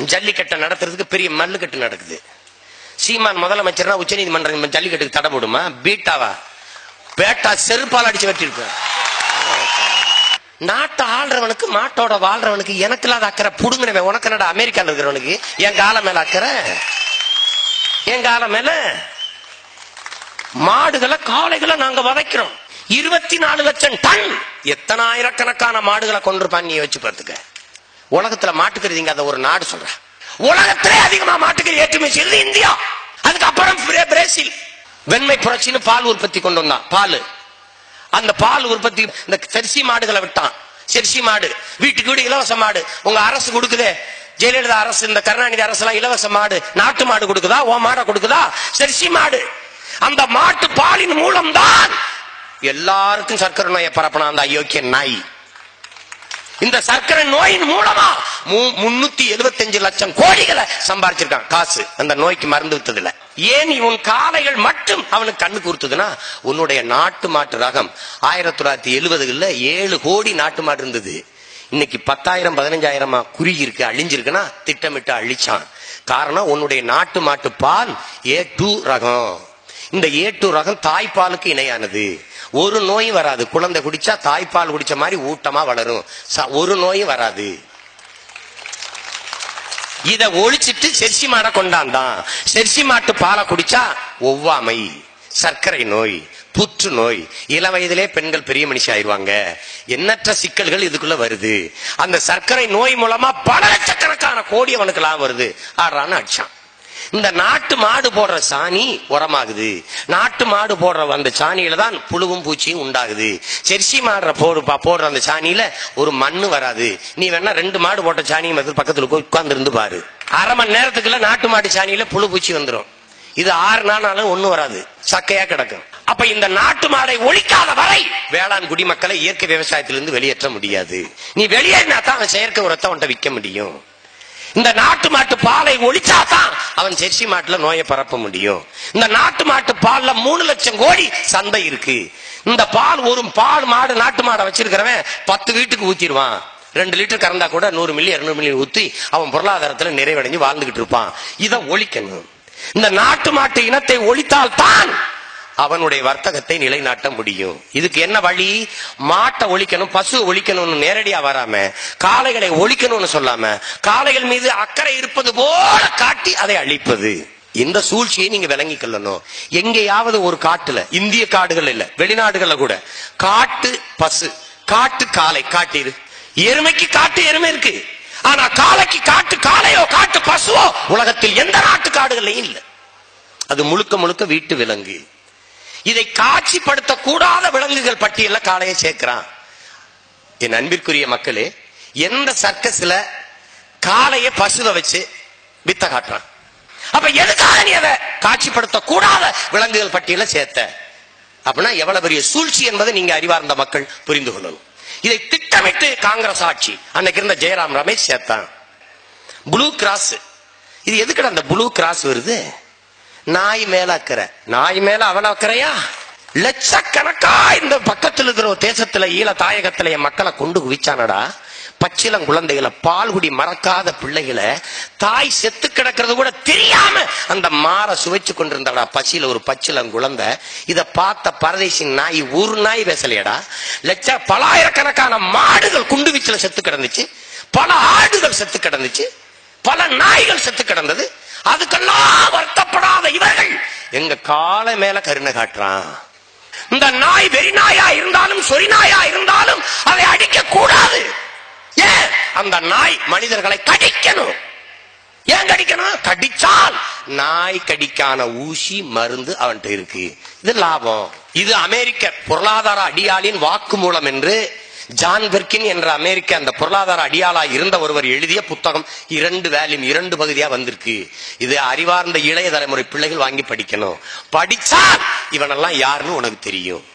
ஜல்லிக்கட்டை நடத்துறதுக்கு பெரிய மல்லுக்கட்டு நடக்குது சீமான் முதலமைச்சர்னா உச்சநீதிமன்றம் ஜல்லிக்கட்டுக்கு தடை போடுமா பீட்டாவா பேட்டா செருப்பால் அடிச்சு வெட்டிருப்பேன் நாட்டை ஆள்றவனுக்கு மாட்டோட வாழ்றவனுக்கு எனக்கு இல்லாத அக்கறை புடுங்கினவன் உனக்கு என்னடா அமெரிக்கால இருக்கிறவனுக்கு என் காலம் மேல அக்கறை என் காலம் மேல மாடுகளை காளைகளை நாங்க வதைக்கிறோம் இருபத்தி நாலு லட்சம் டன் எத்தனை ஆயிரக்கணக்கான மாடுகளை கொண்டிருப்பான் நீ வச்சு பார்த்துக்க உலகத்துல மாட்டுக்கறி இங்க அதை ஒரு நாடு சொல்ற உலகத்திலே அதிகமா மாட்டுக்கறி ஏற்றுமதி செய்யறது இந்தியா அதுக்கப்புறம் பிரே- பிரேசில் வெண்மை புரட்சின்னு பால் உற்பத்தி கொண்டு வந்தான் பால் அந்த பால் உற்பத்தி இந்த செர்சி மாடுகளை விட்டான் செர்சி மாடு வீட்டுக்கு வீடு இலவச மாடு உங்க அரசு கொடுக்குதே ஜெயலலிதா அரசு இந்த கருணாநிதி அரசு எல்லாம் இலவச மாடு நாட்டு மாடு கொடுக்குதா ஓ மாடை கொடுக்குதா செர்சி மாடு அந்த மாட்டு பாலின் மூலம்தான் எல்லாருக்கும் சர்க்கரை நோயை பரப்பின அந்த அயோக்கிய நாய் இந்த சர்க்கரை நோயின் மூலமா மு- முன்னூத்தி எழுபத்தஞ்சு லட்சம் கோடிகளை சம்பாரிச்சிருக்கான் காசு அந்த நோய்க்கு மருந்து வித்ததுல ஏன் இவன் காளைகள் மட்டும் அவனுக்கு கண்ணு கொடுத்ததுன்னா உன்னுடைய நாட்டு மாட்டு ரகம் ஆயிரத்தி தொள்ளாயிரத்தி எழுபதுல ஏழு கோடி நாட்டு மாடு இருந்தது இன்னைக்கு பத்தாயிரம் பதினஞ்சாயிரமா குறுகி இருக்கு அழிஞ்சிருக்குன்னா திட்டமிட்டு அழிச்சான் காரணம் உன்னுடைய நாட்டு மாட்டு பால் ஏ டூ ரகம் இந்த ஏ டூ ரகம் தாய்ப்பாலுக்கு இணையானது ஒரு நோயும் வராது குழந்தை குடிச்சா தாய்ப்பால் குடிச்ச மாதிரி ஊட்டமா வளரும் ச- ஒரு நோயும் வராது இத ஒழிச்சிட்டு செர்சி மாடை கொண்டாந்தான் செர்சி மாட்டு பாலை குடிச்சா ஒவ்வாமை சர்க்கரை நோய் புற்று நோய் இள வயதிலே பெண்கள் பெரிய மனுஷி ஆயிருவாங்க எண்ணற்ற சிக்கல்கள் இதுக்குள்ள வருது அந்த சர்க்கரை நோய் மூலமா பல லட்சக்கணக்கான கோடி அவனுக்கு லாபம் வருது ஆடுறான்னு அடிச்சான் இந்த நாட்டு மாடு போடுற சாணி உரமாகுது நாட்டு மாடு போடுற அந்த சாணியில தான் புழுவும் பூச்சியும் உண்டாகுது செர்சி மாடுற போடு பா- போடுற அந்த சாணியில ஒரு மண்ணு வராது நீ வேணா ரெண்டு மாடு போட்ட சாணியும் எடுத்து பக்கத்துல உட்கார்ந்து இருந்து பாரு அரை மணி நேரத்துக்குள்ள நாட்டு மாட்டு சாணியில புழு பூச்சி வந்துடும் இது ஆறு நாளாலும் ஒண்ணும் வராது சக்கையா கிடக்கும் அப்ப இந்த நாட்டு மாடை ஒழிக்காத வரை வேளாண் குடிமக்களை இயற்கை விவசாயத்திலிருந்து வெளியேற்ற முடியாது நீ வெளியேறினா தான் அவன் செயற்கை உரத்தை அவன்கிட்ட விற்க முடியும் இந்த நாட்டு மாட்டு பாலை ஒழிச்சாதான் அவன் ஜெர்சி மாட்டுல நோயை பரப்ப முடியும் இந்த நாட்டு மாட்டு பால்ல மூணு லட்சம் கோடி சந்தை இருக்கு இந்த பால் ஒரு பால் மாடு நாட்டு மாடை வச்சிருக்கிறவன் பத்து வீட்டுக்கு ஊத்திடுவான் ரெண்டு லிட்டர் கறந்தா கூட நூறு மில்லி இருநூறு மில்லி ஊத்தி அவன் பொருளாதாரத்துல நிறைவடைஞ்சு வாழ்ந்துகிட்டு இருப்பான் இதை ஒழிக்கணும் இந்த நாட்டு மாட்டு இனத்தை ஒழித்தால் தான் அவனுடைய வர்த்தகத்தை நிலைநாட்ட முடியும் இதுக்கு என்ன வழி மாட்டை ஒழிக்கணும் பசு ஒழிக்கணும்னு நேரடியா வராம காளைகளை ஒழிக்கணும்னு சொல்லாம காளைகள் மீது அக்கறை இருப்பது போல காட்டி அதை அழிப்பது இந்த சூழ்ச்சியை நீங்க விளங்கி கொள்ளணும் எங்கேயாவது ஒரு காட்டுல இந்திய காடுகள் இல்ல வெளிநாடுகள்ல கூட காட்டு பசு காட்டு காளை காட்டிரு எருமைக்கு காட்டு எருமை இருக்கு ஆனா காளைக்கு காட்டு காளையோ காட்டு பசுவோ உலகத்தில் எந்த நாட்டு காடுகள்லையும் இல்ல அது முழுக்க முழுக்க வீட்டு விலங்கு இதை காட்சிப்படுத்த கூடாத விலங்குகள் பட்டியல்ல காளையை சேர்க்கிறான் என் அன்பிற்குரிய மக்களே எந்த சர்க்கஸ்ல காளைய பசுவை வச்சு வித்த காட்டுறான் அப்ப எதுக்காக நீ அதை காட்சிப்படுத்த கூடாத விலங்குகள் பட்டியல சேர்த்த அப்படின்னா எவ்வளவு பெரிய சூழ்ச்சி என்பதை நீங்க அறிவார்ந்த மக்கள் புரிந்து கொள்ளணும் இதை திட்டமிட்டு காங்கிரஸ் ஆட்சி அன்னைக்கு இருந்த ஜெயராம் ரமேஷ் சேர்த்தான் ப்ளூ கிராஸ் இது எதுக்குடா அந்த ப்ளூ கிராஸ் வருது நாய் மேல அக்கறை நாய் மேல அவன அக்கறையா லட்சக்கணக்கா இந்த பக்கத்துல இருக்கிற ஒரு தேசத்துல ஈழ தாயகத்துல என் மக்களை கொண்டு குவிச்சானடா பச்சிளம் குழந்தைகளை பால்குடி மறக்காத பிள்ளைகளை தாய் செத்து கிடக்கிறது கூட தெரியாம அந்த மாற சுவைச்சு கொண்டிருந்தடா பசியில ஒரு பச்சிளம் குழந்தை இத பார்த்த பரதேசி நாய் ஒரு நாய் பேசலையடா லட்ச பலாயிரக்கணக்கான மாடுகள் குண்டு வீச்சுல செத்து கிடந்துச்சு பல ஆடுகள் செத்து கிடந்துச்சு பல நாய்கள் செத்து கிடந்தது அதுக்கெல்லாம் வருத்தப்படாத இவர்கள் எங்க காலை மேல கருணை காட்டுறான் இந்த நாய் வெறி நாயா இருந்தாலும் சொறி நாயா இருந்தாலும் அதை அடிக்க கூடாது ஏன் அந்த நாய் மனிதர்களை கடிக்கணும் ஏன் கடிக்கணும் கடிச்சால் நாய் கடிக்கான ஊசி மருந்து அவன்கிட்ட இருக்கு இது லாபம் இது அமெரிக்க பொருளாதார அடியாளின் வாக்குமூலம் என்று ஜான் பெர்கின் என்ற அமெரிக்க அந்த பொருளாதார அடியாளா இருந்த ஒருவர் எழுதிய புத்தகம் இரண்டு வேல்யூம் இரண்டு பகுதியா வந்திருக்கு இது அறிவார்ந்த இளைய தலைமுறை பிள்ளைகள் வாங்கி படிக்கணும் படிச்சால் இவனெல்லாம் யாருன்னு உனக்கு தெரியும்